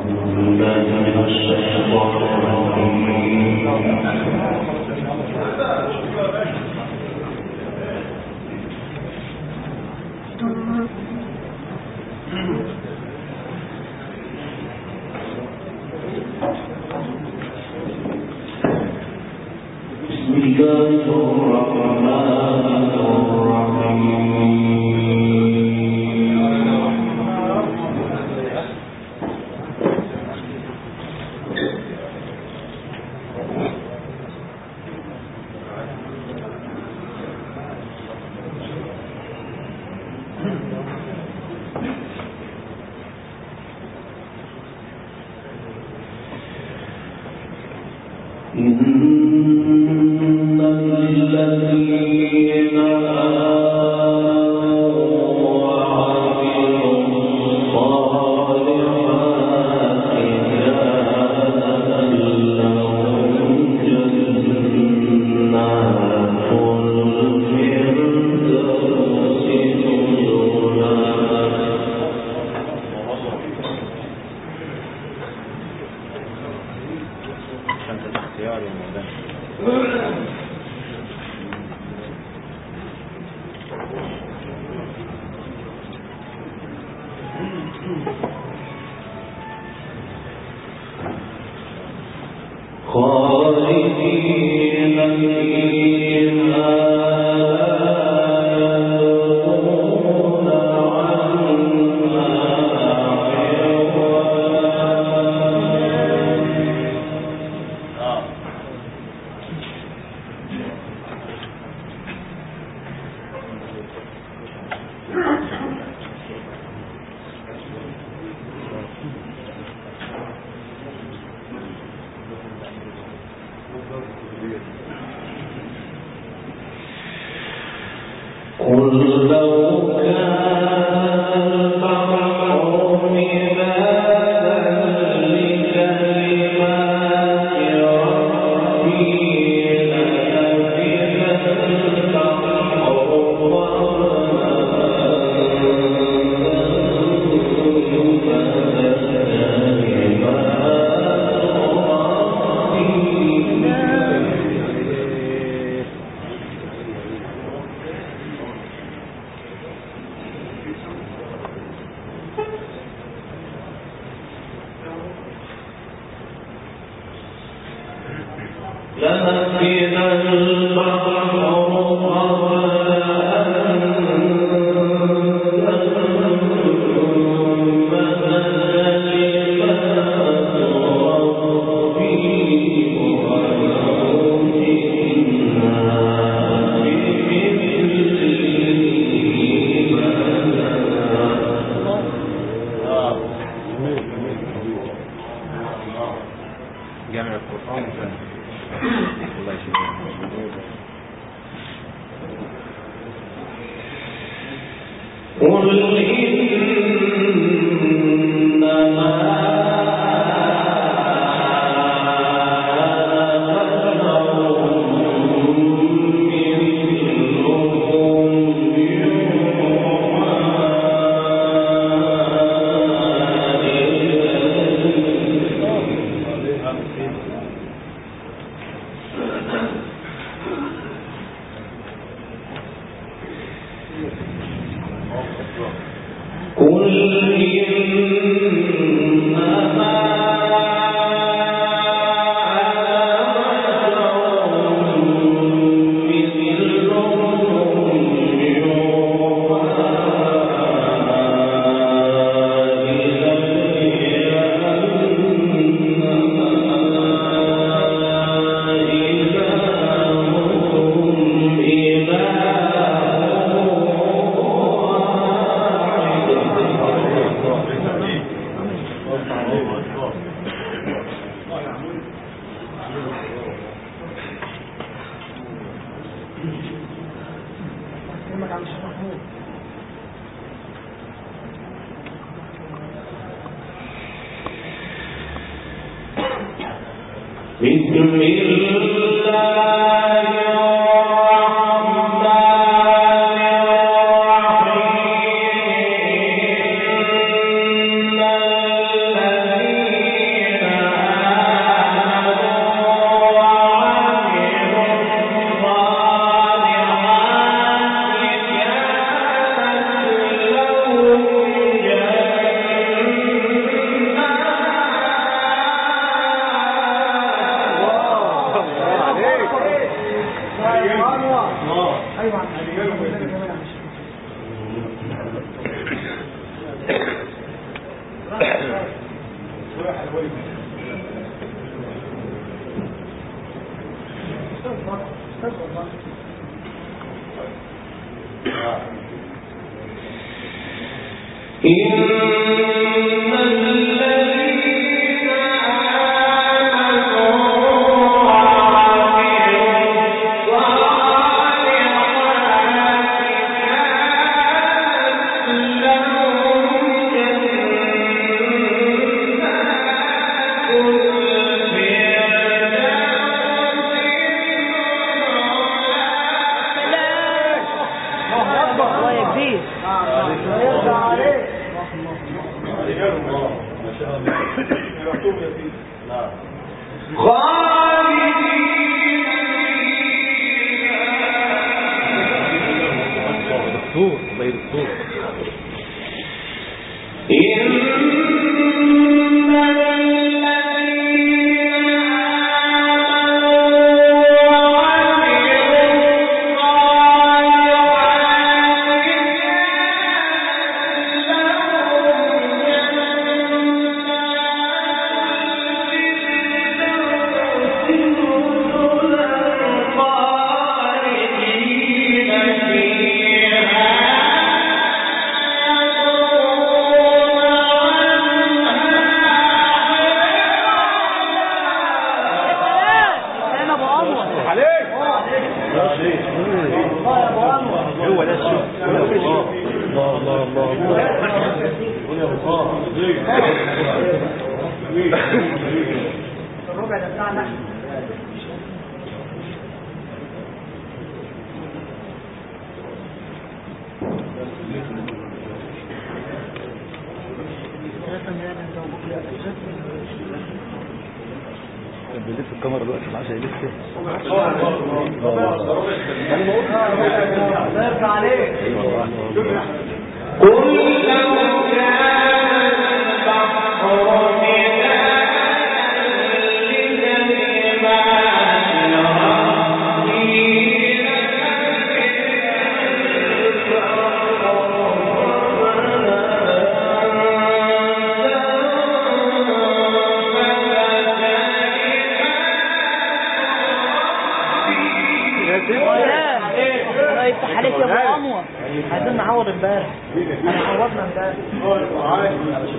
الذين الله يكفيك رجال الله ما شاء الله مكتوب يا سيدي نعم دكتور الله دكتور انا ابو انور عليك هو ده الشيء الله الله الله الله الربع ده بتاعنا كان بيلف الكاميرا دلوقتي ما عادش هيلف كده الله يرضى عليك الله يفتح عليك يا ابو انور عايزين نعوض امبارح احنا عوضنا امبارح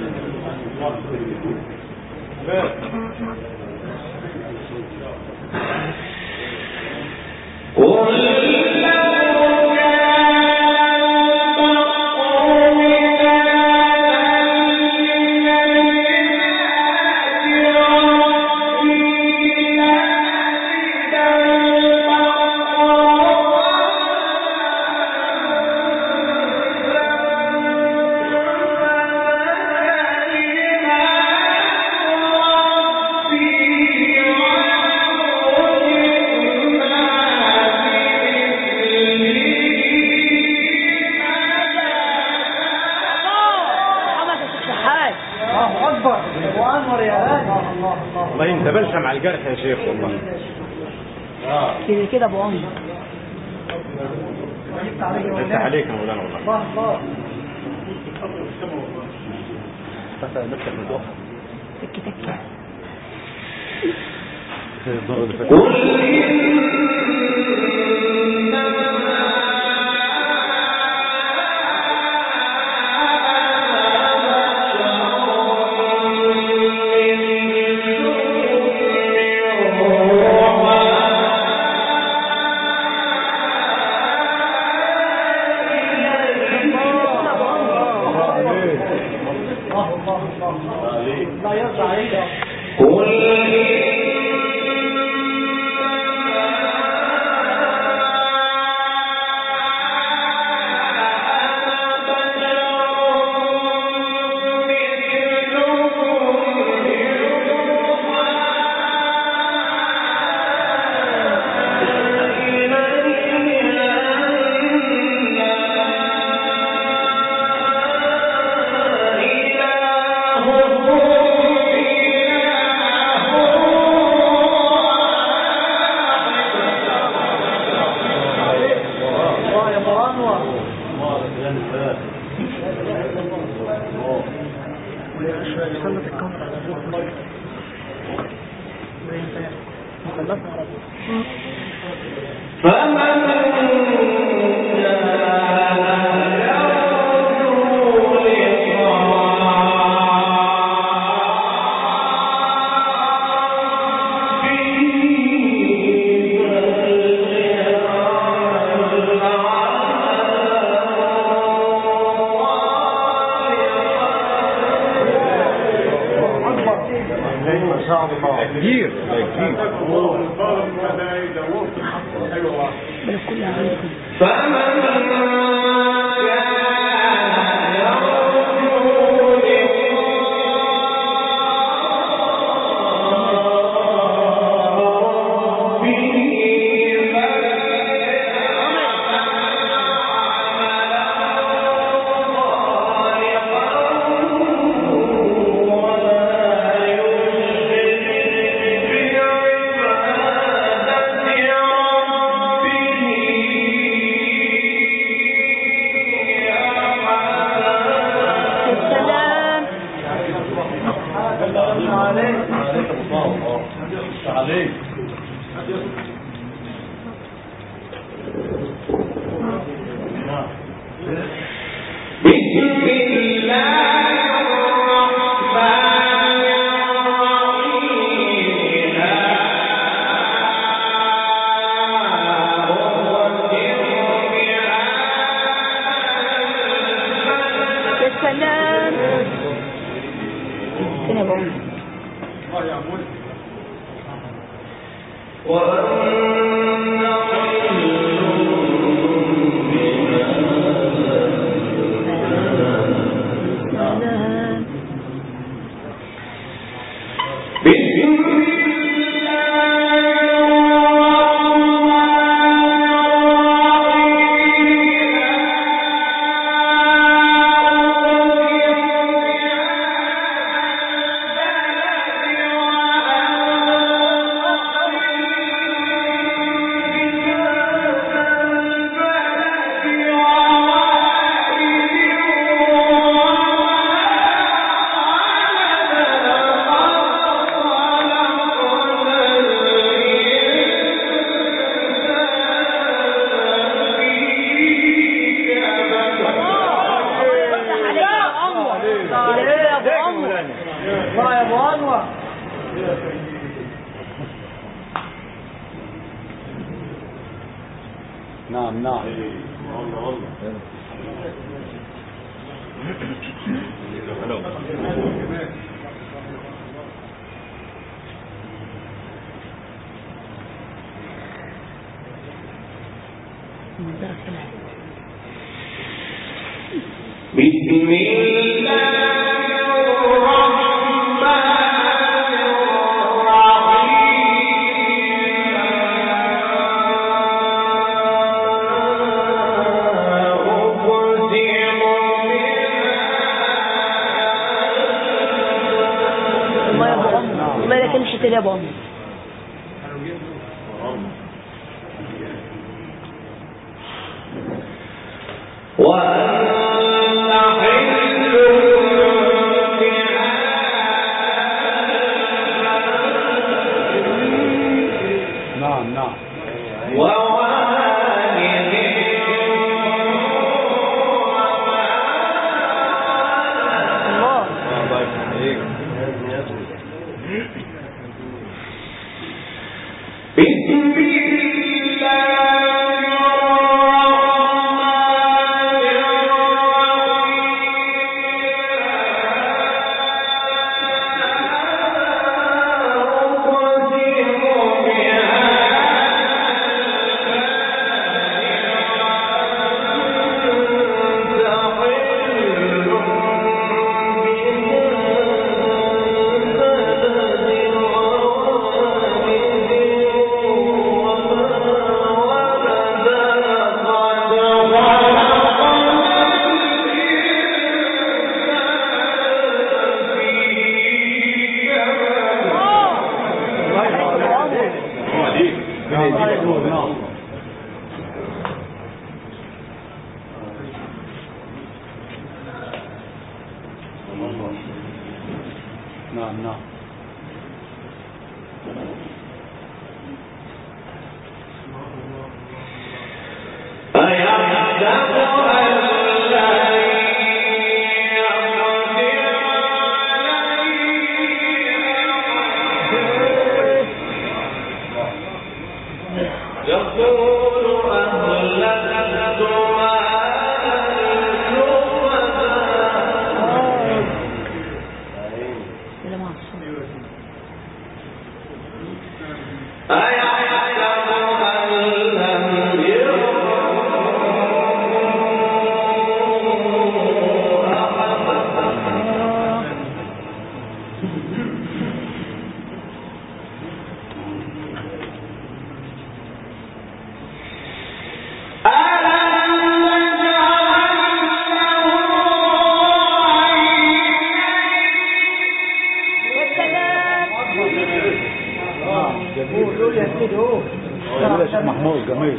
محمد الشحات الله اكبر ابو انور يا غالي الله الله والله انت بلسم على الجرح يا شيخ والله كده كده ابو انور بس عليك يا مولانا والله الله الله بس نفسك متوقع تك تك الضرر اللي فات لا يرضى عليك إله سلط الكفر على ابوك خلصنا على ابوك ما شاء الله كتير كتير كل عليكم السلام عليك يا سلام فين يا بابا الله يعمل سلام الله يا ابو انور نعم نعم الله يا ابو انور الله لا تمشي تاني يا ابو انور نعم نعم الله الله يخليك وما نعم نعم إلى مع الصلاة قول يا سيدي قول جميل يا شيخ محمود جميل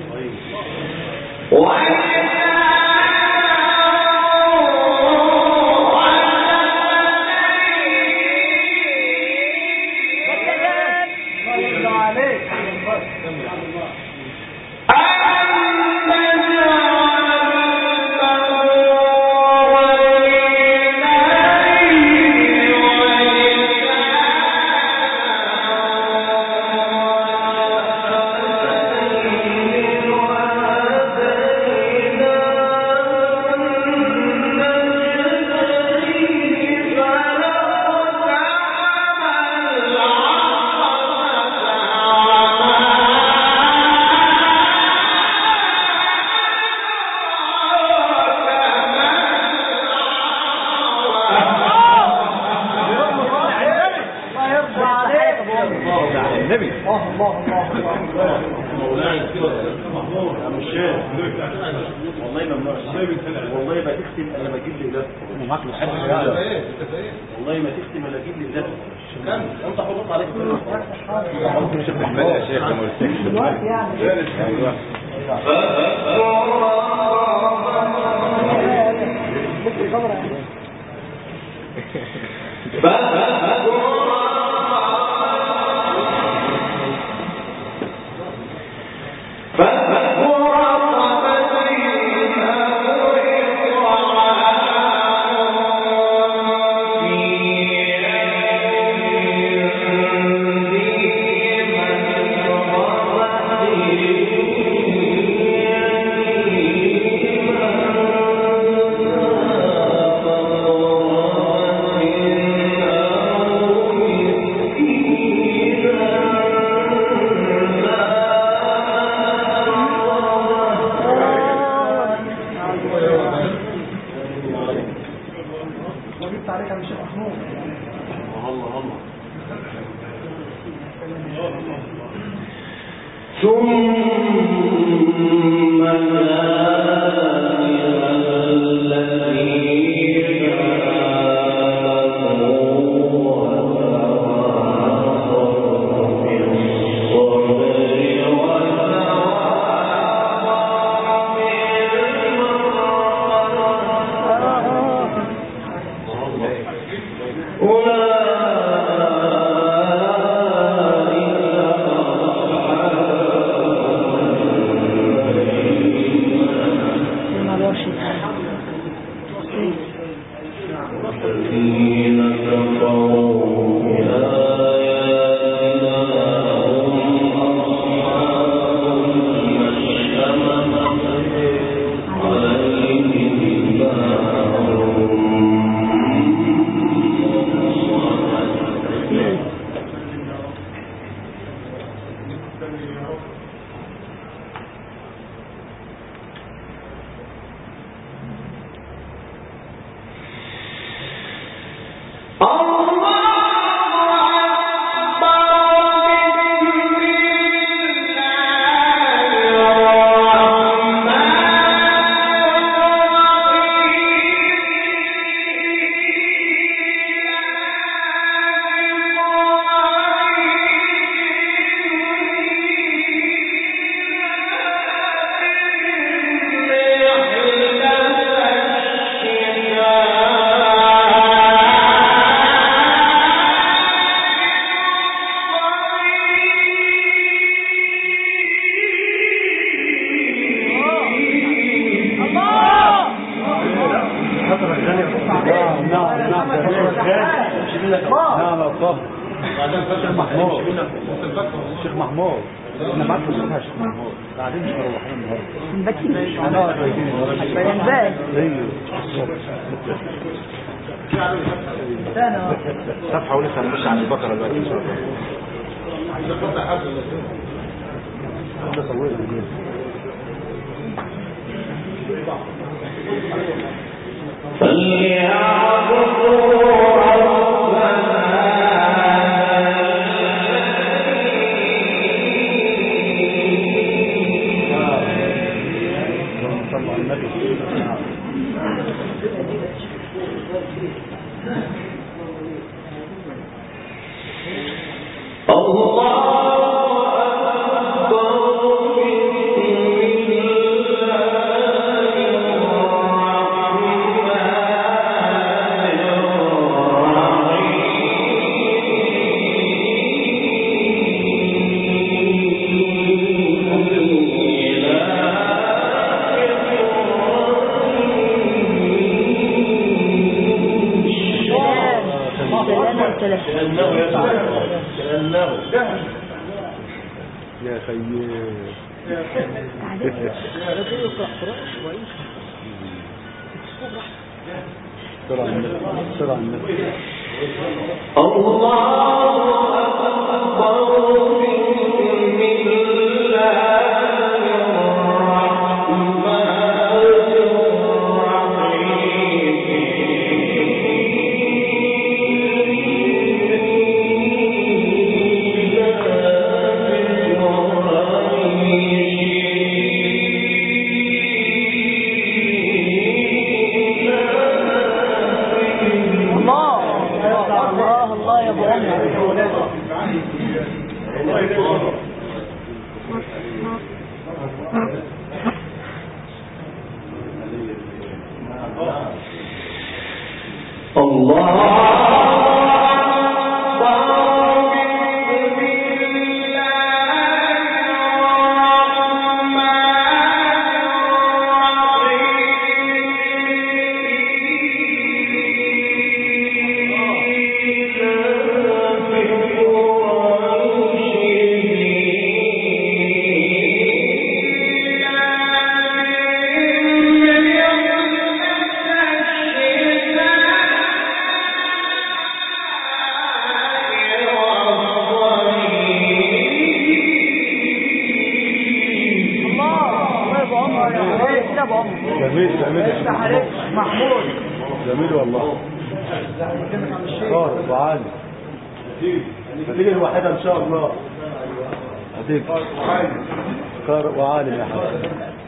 الله يرضى عليك الله يرضى عليك النبي الله الله الله الله مولانا محمود يا مشايخ والله ممنوع والله ما تختم الا ما تجيب لي ده معاك لحد والله ما تختم الا تجيب لي ده انت حضرت عليك ممكن شيخ محمد يا شيخ ما قلتلكش دلوقتي يعني ايوه لسه صبر يعني وجبت عليك يا مش محمود الله الله ما الورشي عليهم نعم الله شيخ محمود شيخ محمود انا معاك في الصبح يا شيخ محمود قاعدين مش مروحين النهارده بكي هنقعد رايحين بيان باي ايوه الصبح انا صفحة ولسه هنخش على البقرة دلوقتي ان شاء الله ده طويل جدا اللهم صل على النبي سلام سلام كأنه يسمع كأنه يا خيي سرعة النبي سرعة النبي الله الله الله يا ابو عمر الله الله يا ابو عمر يا عمر كده يا ابو عمر جميل جميل افتح عليك محمود جميل والله طارق وعالي هتيجي الواحدة إن شاء الله هتيجي طارق وعالي يا حبيبي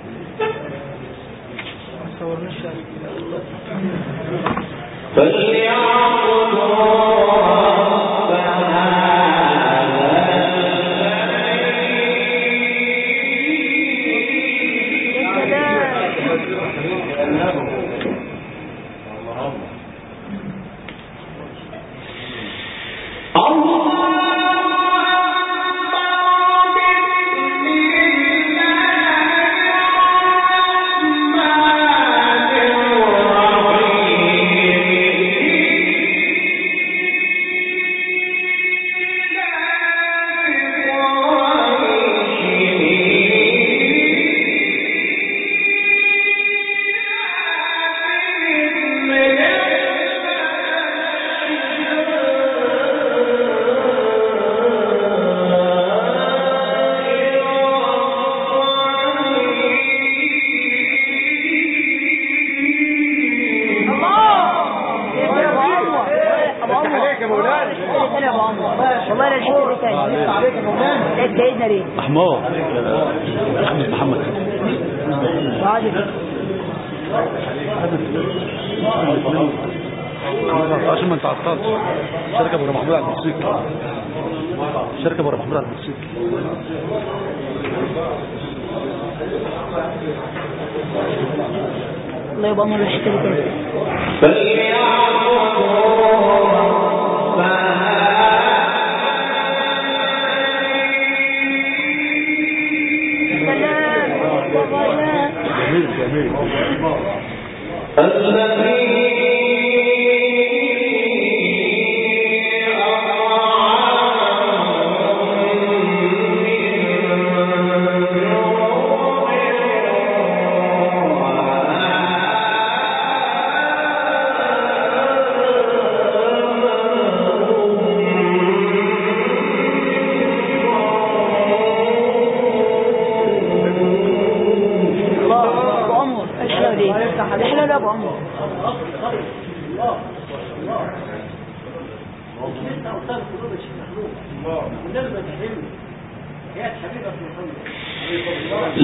والله لا شكر تاني لقيت سيدنا ليه حمار احمد محمد وعادي عشان ما نتعطلش شركه ابو محمود على الموتوسيكل شركه ابو محمود على الموتوسيكل الله يبقى امر الحته دي تاني سلام والله جميل جميل لسه اوصال القلوب يا شيخ محمود والنبي ما تحرمني يا حبيبك محمد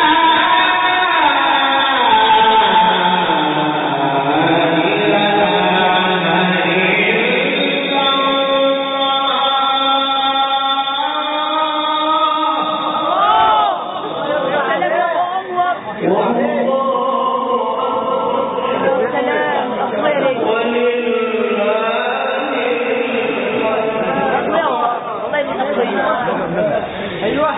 سلام الله يريك والله يبقى ايوه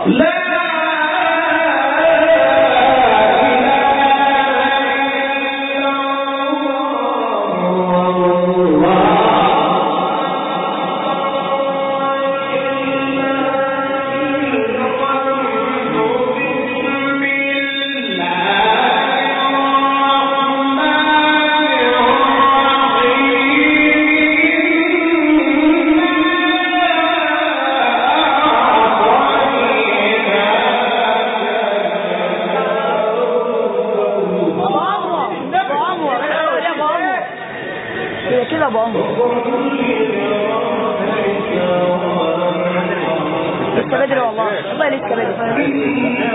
ابو عمرو ابو عمرو يا ابو عمرو هي كده ابو عمرو لسه بدري والله والله لسه بدري